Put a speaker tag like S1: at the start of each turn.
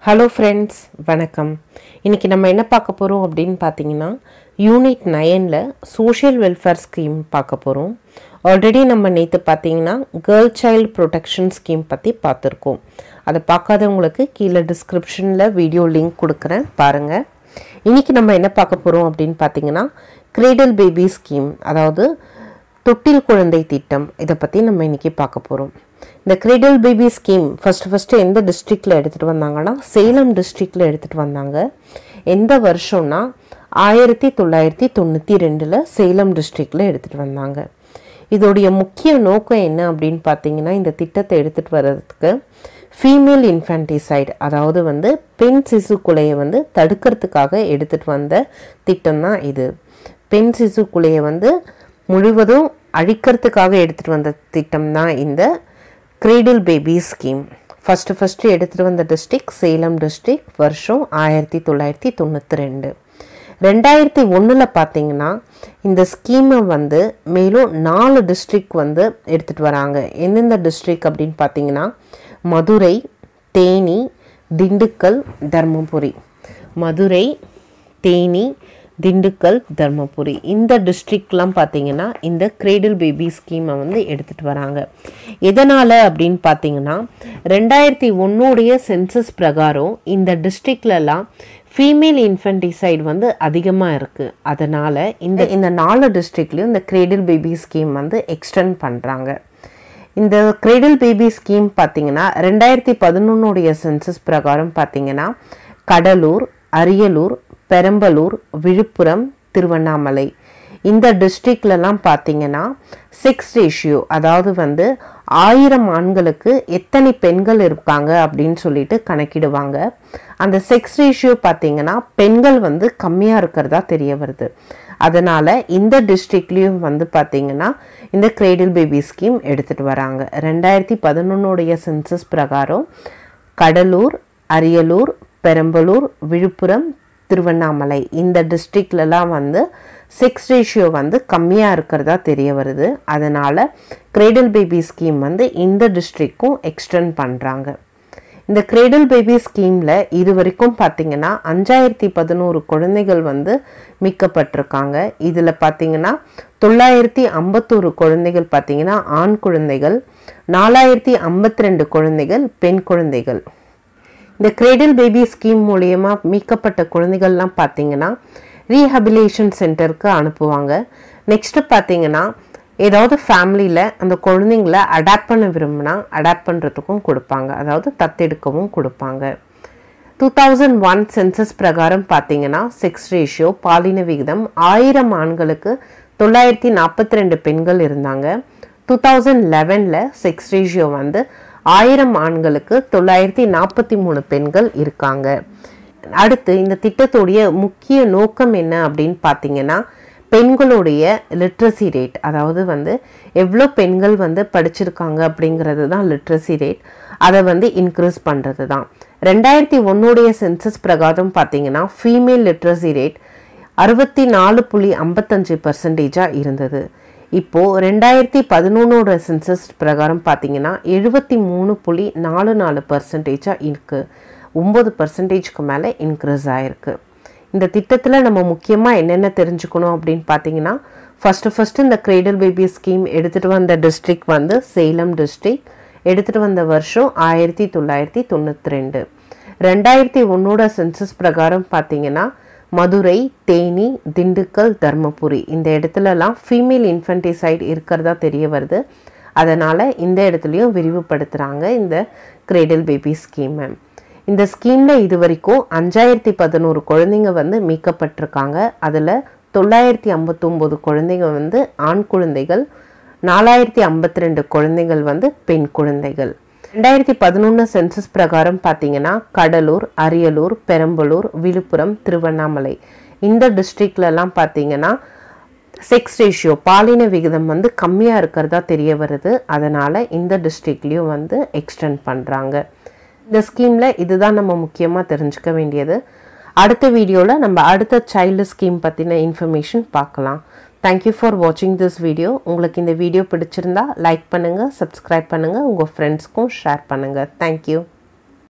S1: hello friends வணக்கம் இன்றைக்கி நம்ம என்ன பார்க்க போகிறோம் அப்படின்னு பார்த்தீங்கன்னா யூனிட் நயனில் சோஷியல் வெல்ஃபேர் ஸ்கீம் பார்க்க போகிறோம் ஆல்ரெடி நம்ம நேற்று பார்த்தீங்கன்னா கேர்ள் சைல்டு ப்ரொடெக்ஷன் ஸ்கீம் பற்றி பார்த்துருக்கோம் அதை பார்க்காதவங்களுக்கு கீழே டிஸ்கிரிப்ஷனில் வீடியோ லிங்க் கொடுக்குறேன் பாருங்கள் இன்றைக்கி நம்ம என்ன பார்க்க போகிறோம் அப்படின்னு பார்த்தீங்கன்னா கிரேடல் பேபி ஸ்கீம் அதாவது தொட்டில் குழந்தை திட்டம் இதை பற்றி நம்ம இன்றைக்கி பார்க்க போகிறோம் இந்த cradle baby scheme first first எந்த டிஸ்ட்ரிக்டில் எடுத்துகிட்டு வந்தாங்கன்னா சேலம் டிஸ்ட்ரிக்டில் எடுத்துகிட்டு வந்தாங்க எந்த வருஷம்னா ஆயிரத்தி தொள்ளாயிரத்தி தொண்ணூற்றி ரெண்டில் சேலம் டிஸ்ட்ரிக்டில் எடுத்துகிட்டு வந்தாங்க இதோடைய முக்கிய நோக்கம் என்ன அப்படின்னு பார்த்தீங்கன்னா இந்த திட்டத்தை எடுத்துகிட்டு வர்றதுக்கு ஃபீமேல் இன்ஃபேன்டிசைடு அதாவது வந்து பெண் சிசு கொலையை வந்து தடுக்கிறதுக்காக எடுத்துகிட்டு வந்த திட்டம் தான் இது பெண் சிசு கொலையை வந்து முழுவதும் அழிக்கிறதுக்காக எடுத்துகிட்டு வந்த திட்டம் தான் இந்த cradle baby scheme first first எடுத்துகிட்டு வந்த டிஸ்ட்ரிக் சேலம் டிஸ்ட்ரிக் வருஷம் ஆயிரத்தி தொள்ளாயிரத்தி தொண்ணூற்றி ரெண்டு ரெண்டாயிரத்தி ஒன்றில் பார்த்தீங்கன்னா இந்த ஸ்கீமை வந்து மேலும் நாலு டிஸ்ட்ரிக் வந்து எடுத்துகிட்டு வராங்க எந்தெந்த டிஸ்ட்ரிக் அப்படின்னு பார்த்தீங்கன்னா மதுரை தேனி திண்டுக்கல் தர்மபுரி மதுரை தேனி திண்டுக்கல் தர்மபுரி இந்த டிஸ்ட்ரிக்ட்லாம் பார்த்தீங்கன்னா இந்த கிரேடில் பேபி ஸ்கீமை வந்து எடுத்துகிட்டு வராங்க எதனால் அப்படின்னு பார்த்தீங்கன்னா ரெண்டாயிரத்தி ஒன்னுடைய சென்சஸ் பிரகாரம் இந்த டிஸ்ட்ரிக்ட்லலாம் ஃபீமேல் இன்ஃபென்டிசைடு வந்து அதிகமாக இருக்குது அதனால் இந்த இந்த நாலு டிஸ்ட்ரிக்ட்லேயும் இந்த கிரேடில் பேபி ஸ்கீம் வந்து எக்ஸ்டெண்ட் பண்ணுறாங்க இந்த கிரேடில் பேபி ஸ்கீம் பார்த்தீங்கன்னா ரெண்டாயிரத்தி பதினொன்னுடைய சென்சஸ் பிரகாரம் பார்த்தீங்கன்னா கடலூர் அரியலூர் பெரம்பலூர் விழுப்புரம் திருவண்ணாமலை இந்த டிஸ்ட்ரிக்ட்லலாம் பார்த்தீங்கன்னா செக்ஸ் ரேஷியோ அதாவது வந்து ஆயிரம் ஆண்களுக்கு எத்தனை பெண்கள் இருக்காங்க அப்படின்னு சொல்லிட்டு கணக்கிடுவாங்க அந்த செக்ஸ் ரேஷியோ பார்த்தீங்கன்னா பெண்கள் வந்து கம்மியாக இருக்கிறதா தெரிய வருது அதனால் இந்த டிஸ்ட்ரிக்ட்லேயும் வந்து பார்த்தீங்கன்னா இந்த கிரேடில் பேபி ஸ்கீம் எடுத்துகிட்டு வராங்க ரெண்டாயிரத்தி பதினொன்னுடைய சென்சஸ் பிரகாரம் கடலூர் அரியலூர் பெரம்பலூர் விழுப்புரம் திருவண்ணாமலை இந்த டிஸ்ட்ரிக்ட்லலாம் வந்து செக்ஸ் ரேஷியோ வந்து கம்மியாக இருக்கிறதா தெரிய வருது அதனால் கிரேடல் பேபி ஸ்கீம் வந்து இந்த டிஸ்ட்ரிக்டும் எக்ஸ்டெண்ட் பண்ணுறாங்க இந்த கிரேடல் பேபி ஸ்கீமில் இது வரைக்கும் பார்த்தீங்கன்னா அஞ்சாயிரத்தி பதினோரு குழந்தைகள் வந்து மீட்கப்பட்டிருக்காங்க இதில் பார்த்தீங்கன்னா தொள்ளாயிரத்தி ஐம்பத்தோரு குழந்தைகள் பார்த்தீங்கன்னா ஆண் குழந்தைகள் நாலாயிரத்தி ஐம்பத்தி ரெண்டு குழந்தைகள் பெண் குழந்தைகள் இந்த கிரேடல் பேபி ஸ்கீம் மூலயமா மீட்கப்பட்ட குழந்தைகள்லாம் பார்த்தீங்கன்னா ரீஹபிலேஷன் சென்டருக்கு அனுப்புவாங்க நெக்ஸ்ட்டு பார்த்தீங்கன்னா ஏதாவது ஃபேமிலியில் அந்த குழந்தைங்கள அடாப்ட் பண்ண விரும்பினா அடாப்ட் பண்ணுறதுக்கும் கொடுப்பாங்க அதாவது தத்தெடுக்கவும் கொடுப்பாங்க டூ தௌசண்ட் ஒன் சென்சஸ் பிரகாரம் பார்த்தீங்கன்னா செக்ஸ் ரேஷியோ பாலின விகிதம் ஆயிரம் ஆண்களுக்கு தொள்ளாயிரத்தி நாற்பத்தி ரெண்டு பெண்கள் இருந்தாங்க டூ தௌசண்ட் லெவனில் செக்ஸ் ரேஷியோ வந்து ஆயிரம் ஆண்களுக்கு தொள்ளாயிரத்தி நாற்பத்தி மூணு பெண்கள் இருக்காங்க அடுத்து இந்த திட்டத்துடைய முக்கிய நோக்கம் என்ன அப்படின்னு பார்த்தீங்கன்னா பெண்களுடைய லிட்ரஸி ரேட் அதாவது வந்து எவ்வளோ பெண்கள் வந்து படிச்சிருக்காங்க அப்படிங்கிறது தான் லிட்ரஸி ரேட் அதை வந்து இன்க்ரீஸ் பண்ணுறது தான் ரெண்டாயிரத்தி ஒன்னுடைய சென்சஸ் பிரகாரம் பார்த்தீங்கன்னா ஃபீமேல் லிட்ரஸி ரேட் அறுபத்தி நாலு புள்ளி ஐம்பத்தஞ்சு பர்சன்டேஜாக இருந்தது இப்போது ரெண்டாயிரத்தி பதினொன்னோட சென்சஸ் பிரகாரம் பார்த்தீங்கன்னா எழுபத்தி மூணு புள்ளி நாலு நாலு பர்சன்டேஜாக இருக்குது ஒம்பது பர்சன்டேஜ்க்கு மேலே இன்க்ரீஸ் ஆகிருக்கு இந்த திட்டத்தில் நம்ம முக்கியமாக என்னென்ன தெரிஞ்சுக்கணும் அப்படின்னு பார்த்தீங்கன்னா ஃபஸ்ட்டு ஃபஸ்ட்டு இந்த கிரேடல் பேபி ஸ்கீம் எடுத்துகிட்டு வந்த டிஸ்ட்ரிக் வந்து சேலம் டிஸ்ட்ரிக் எடுத்துகிட்டு வந்த வருஷம் ஆயிரத்தி தொள்ளாயிரத்தி தொண்ணூற்றி ரெண்டு ரெண்டாயிரத்தி ஒன்னோட சென்சஸ் பிரகாரம் பார்த்தீங்கன்னா மதுரை தேனி திண்டுக்கல் தர்மபுரி இந்த இடத்துலலாம் ஃபீமேல் இன்ஃபென்டிசைடு இருக்கிறதா தெரிய வருது அதனால் இந்த இடத்துலையும் விரிவுபடுத்துகிறாங்க இந்த கிரேடல் பேபி ஸ்கீமை இந்த ஸ்கீமில் இது வரைக்கும் அஞ்சாயிரத்தி பதினோரு குழந்தைங்க வந்து மீட்கப்பட்டிருக்காங்க அதில் தொள்ளாயிரத்தி ஐம்பத்தொம்போது குழந்தைங்க வந்து ஆண் குழந்தைகள் நாலாயிரத்தி ஐம்பத்தி ரெண்டு குழந்தைகள் வந்து பெண் குழந்தைகள் ரெண்டாயிரத்தி பதினொன்று சென்சஸ் பிரகாரம் பார்த்தீங்கன்னா கடலூர் அரியலூர் பெரம்பலூர் விழுப்புரம் திருவண்ணாமலை இந்த டிஸ்ட்ரிக்ட்லலாம் பார்த்தீங்கன்னா செக்ஸ் ரேஷியோ பாலின விகிதம் வந்து கம்மியாக இருக்கிறதா தெரிய வருது அதனால் இந்த டிஸ்ட்ரிக்ட்லேயும் வந்து எக்ஸ்டெண்ட் பண்ணுறாங்க இந்த ஸ்கீமில் இதுதான் நம்ம முக்கியமாக தெரிஞ்சுக்க வேண்டியது அடுத்த வீடியோவில் நம்ம அடுத்த சைல்டு ஸ்கீம் பற்றின இன்ஃபர்மேஷன் பார்க்கலாம் தேங்க்யூ ஃபார் வாட்சிங் திஸ் வீடியோ உங்களுக்கு இந்த வீடியோ பிடிச்சிருந்தா லைக் பண்ணுங்கள் சப்ஸ்கிரைப் பண்ணுங்கள் உங்கள் ஃப்ரெண்ட்ஸ்க்கும் ஷேர் பண்ணுங்கள் தேங்க்யூ